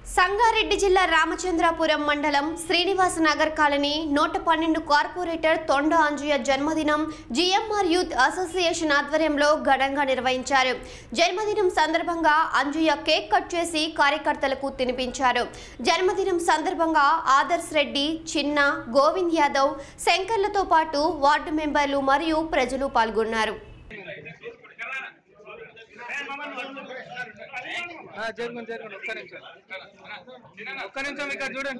సంగారెడ్డి జిల్లా రామచంద్రాపురం మండలం శ్రీనివాస నగర్ కాలనీ నూట పన్నెండు కార్పొరేటర్ తొండ అంజుయ జన్మదినం జిఎంఆర్ యూత్ అసోసియేషన్ ఆధ్వర్యంలో ఘనంగా నిర్వహించారు జన్మదినం సందర్భంగా అంజుయ కేక్ కట్ చేసి కార్యకర్తలకు తినిపించారు జన్మదినం సందర్భంగా ఆదర్శ్ రెడ్డి చిన్న గోవింద్ యాదవ్ శంకర్లతో పాటు వార్డు మెంబర్లు మరియు ప్రజలు పాల్గొన్నారు ఆ, జరుగును జరుగును ఒక్క నిమిషం ఒక్క నిమిషం ఇక్కడ చూడండి